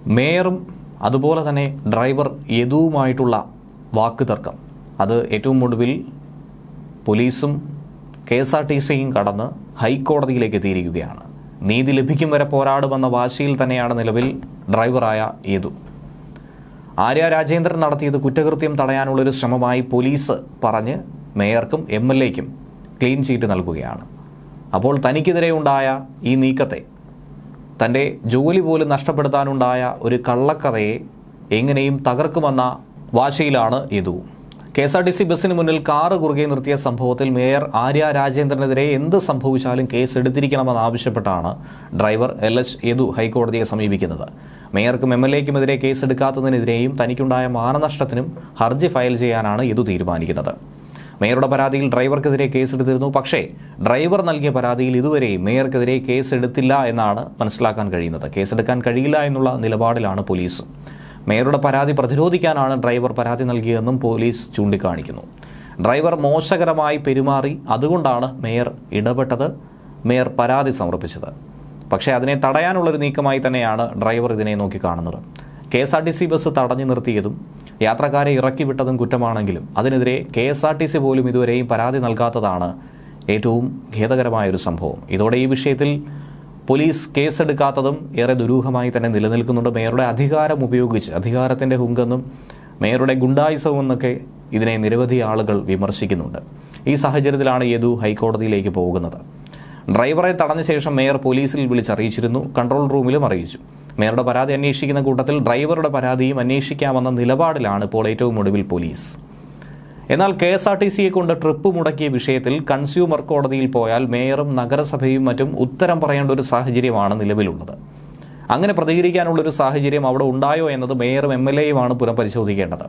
മേയറും അതുപോലെ തന്നെ ഡ്രൈവർ യദുവുമായിട്ടുള്ള വാക്കുതർക്കം അത് ഏറ്റവും ഒടുവിൽ പോലീസും കെ എസ് ആർ ടി സിയും കടന്ന് ഹൈക്കോടതിയിലേക്ക് എത്തിയിരിക്കുകയാണ് നീതി ലഭിക്കും വരെ പോരാടുമെന്ന വാശിയിൽ തന്നെയാണ് നിലവിൽ ഡ്രൈവറായ യദു ആര്യ രാജേന്ദ്രൻ നടത്തിയത് കുറ്റകൃത്യം തടയാനുള്ളൊരു ശ്രമമായി പോലീസ് പറഞ്ഞ് മേയർക്കും എം എൽ എക്കും ക്ലീൻ ചീറ്റ് നൽകുകയാണ് അപ്പോൾ തനിക്കെതിരെ ഉണ്ടായ ഈ നീക്കത്തെ തൻ്റെ ജോലി പോലും നഷ്ടപ്പെടുത്താനുണ്ടായ ഒരു കള്ളക്കഥയെ എങ്ങനെയും തകർക്കുമെന്ന വാശിയിലാണ് Yadu K S R T C ബസ്സിന് മുന്നിൽ കാറ് കുറുകെ നിർത്തിയ സംഭവത്തിൽ മേയർ ആര്യ രാജേന്ദ്രനെതിരെ എന്ത് സംഭവിച്ചാലും കേസ് എടുത്തിരിക്കണമെന്ന് ആവശ്യപ്പെട്ടാണ് ഡ്രൈവർ എൽ എച്ച് യദു ഹൈക്കോടതിയെ സമീപിക്കുന്നത് മേയർക്കും എം എൽ എക്കുമെതിരെ കേസ് എടുക്കാത്തതിനെതിരെയും തനിക്കുണ്ടായ മാനനഷ്ടത്തിനും ഹർജി ഫയൽ ചെയ്യാനാണ് യദു തീരുമാനിക്കുന്നത് മേയറുടെ പരാതിയിൽ ഡ്രൈവർക്കെതിരെ കേസെടുത്തിരുന്നു പക്ഷേ ഡ്രൈവർ നൽകിയ പരാതിയിൽ ഇതുവരെയും മേയർക്കെതിരെ കേസെടുത്തില്ല എന്നാണ് മനസ്സിലാക്കാൻ കഴിയുന്നത് കേസെടുക്കാൻ കഴിയില്ല എന്നുള്ള നിലപാടിലാണ് പോലീസ് മേയറുടെ പരാതി പ്രതിരോധിക്കാനാണ് ഡ്രൈവർ പരാതി നൽകിയതെന്നും പോലീസ് ചൂണ്ടിക്കാണിക്കുന്നു ഡ്രൈവർ മോശകരമായി പെരുമാറി അതുകൊണ്ടാണ് മേയർ ഇടപെട്ടത് മേയർ പരാതി സമർപ്പിച്ചത് പക്ഷേ അതിനെ തടയാനുള്ളൊരു നീക്കമായി തന്നെയാണ് ഡ്രൈവർ ഇതിനെ നോക്കിക്കാണുന്നത് K S R T C bus തടഞ്ഞു നിർത്തിയതും യാത്രക്കാരെ ഇറക്കി വിട്ടതും കുറ്റമാണെങ്കിലും അതിനെതിരെ K S R T C പോലും ഇതുവരെയും പരാതി നൽകാത്തതാണ് ഏറ്റവും ഖേദകരമായ ഒരു സംഭവം ഇതോടെ ഈ വിഷയത്തിൽ പോലീസ് കേസെടുക്കാത്തതും ഏറെ ദുരൂഹമായി തന്നെ നിലനിൽക്കുന്നുണ്ട് മേയറുടെ അധികാരം ഉപയോഗിച്ച് അധികാരത്തിൻ്റെ ഹുങ്കെന്നും മേയറുടെ ഗുണ്ടായുസവും എന്നൊക്കെ ഇതിനെ നിരവധി ആളുകൾ വിമർശിക്കുന്നുണ്ട് ഈ സാഹചര്യത്തിലാണ് യദു ഹൈക്കോടതിയിലേക്ക് പോകുന്നത് ഡ്രൈവറെ തടഞ്ഞ ശേഷം മേയർ പോലീസിൽ വിളിച്ചറിയിച്ചിരുന്നു കൺട്രോൾ റൂമിലും അറിയിച്ചു മേയറുടെ പരാതി അന്വേഷിക്കുന്ന കൂട്ടത്തിൽ ഡ്രൈവറുടെ പരാതിയും അന്വേഷിക്കാമെന്ന നിലപാടിലാണ് ഇപ്പോൾ ഏറ്റവും ഒടുവിൽ പോലീസ് എന്നാൽ കെ എസ് ആർ ടി സിയെ കൊണ്ട് ട്രിപ്പ് മുടക്കിയ വിഷയത്തിൽ കൺസ്യൂമർ കോടതിയിൽ പോയാൽ മേയറും നഗരസഭയും മറ്റും ഉത്തരം പറയേണ്ട ഒരു സാഹചര്യമാണ് നിലവിലുള്ളത് അങ്ങനെ പ്രതികരിക്കാനുള്ളൊരു സാഹചര്യം അവിടെ ഉണ്ടായോ എന്നത് മേയറും എം എൽ എയുമാണ് പുനഃപരിശോധിക്കേണ്ടത്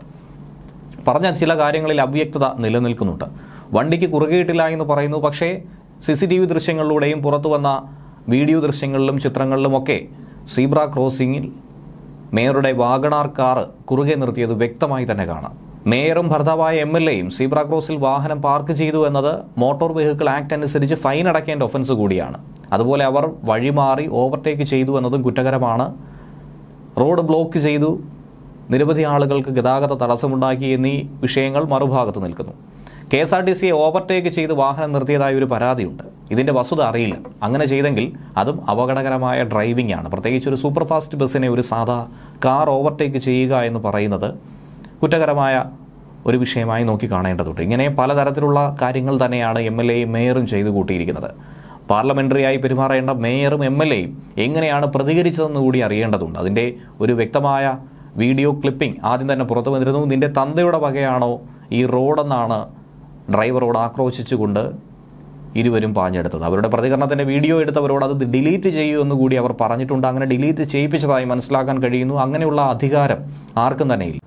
പറഞ്ഞ ചില കാര്യങ്ങളിൽ അവ്യക്തത നിലനിൽക്കുന്നുണ്ട് വണ്ടിക്ക് കുറുകയിട്ടില്ല എന്ന് പറയുന്നു പക്ഷേ സി സി ടി വി ദൃശ്യങ്ങളിലൂടെയും പുറത്തു വന്ന വീഡിയോ ദൃശ്യങ്ങളിലും ചിത്രങ്ങളിലുമൊക്കെ സീബ്ര ക്രോസിംഗിൽ മേയറുടെ വാഗണാർ കാറ് കുറുകെ നിർത്തിയത് വ്യക്തമായി തന്നെ കാണാം മേയറും ഭർത്താവായ എം എൽ എയും സീബ്ര ക്രോസിൽ വാഹനം പാർക്ക് ചെയ്തു എന്നത് മോട്ടോർ വെഹിക്കിൾ ആക്ട് അനുസരിച്ച് ഫൈൻ അടയ്ക്കേണ്ട ഒഫൻസ് കൂടിയാണ് അതുപോലെ അവർ വഴിമാറി ഓവർടേക്ക് ചെയ്തു എന്നതും കുറ്റകരമാണ് റോഡ് ബ്ലോക്ക് ചെയ്തു നിരവധി ആളുകൾക്ക് ഗതാഗത തടസ്സമുണ്ടാക്കി എന്നീ വിഷയങ്ങൾ മറുഭാഗത്ത് നിൽക്കുന്നു കെ എസ് ആർ ടി സിയെ ഓവർടേക്ക് ചെയ്ത് വാഹനം നിർത്തിയതായ ഒരു പരാതിയുണ്ട് ഇതിന്റെ വസ്തുത അറിയില്ല അങ്ങനെ ചെയ്തെങ്കിൽ അതും അപകടകരമായ ഡ്രൈവിംഗ് ആണ് പ്രത്യേകിച്ച് ഒരു സൂപ്പർ ഫാസ്റ്റ് ബസ്സിനെ ഒരു സാധാ കാർ ഓവർടേക്ക് ചെയ്യുക എന്ന് പറയുന്നത് കുറ്റകരമായ ഒരു വിഷയമായി നോക്കി കാണേണ്ടതുണ്ട് ഇങ്ങനെ പലതരത്തിലുള്ള കാര്യങ്ങൾ തന്നെയാണ് എം എൽ എയും മേയറും ചെയ്തു കൂട്ടിയിരിക്കുന്നത് പാർലമെന്ററിയായി പെരുമാറേണ്ട മേയറും എം എൽ എയും എങ്ങനെയാണ് പ്രതികരിച്ചതെന്ന് കൂടി അറിയേണ്ടതുണ്ട് അതിൻ്റെ ഒരു വ്യക്തമായ വീഡിയോ ക്ലിപ്പിംഗ് ആദ്യം തന്നെ പുറത്തു വന്നിരുന്നു നിന്റെ തന്തയുടെ വകയാണോ ഈ റോഡെന്നാണ് ഡ്രൈവറോട് ആക്രോശിച്ചുകൊണ്ട് ഇരുവരും പാഞ്ഞെടുത്തത് അവരുടെ പ്രതികരണത്തിന്റെ വീഡിയോ എടുത്തവരോട് അത് ഡിലീറ്റ് ചെയ്യൂ എന്ന് കൂടി അവർ പറഞ്ഞിട്ടുണ്ട് അങ്ങനെ ഡിലീറ്റ് ചെയ്യിപ്പിച്ചതായി മനസ്സിലാക്കാൻ കഴിയുന്നു അങ്ങനെയുള്ള അധികാരം ആർക്കും തന്നെയില്ല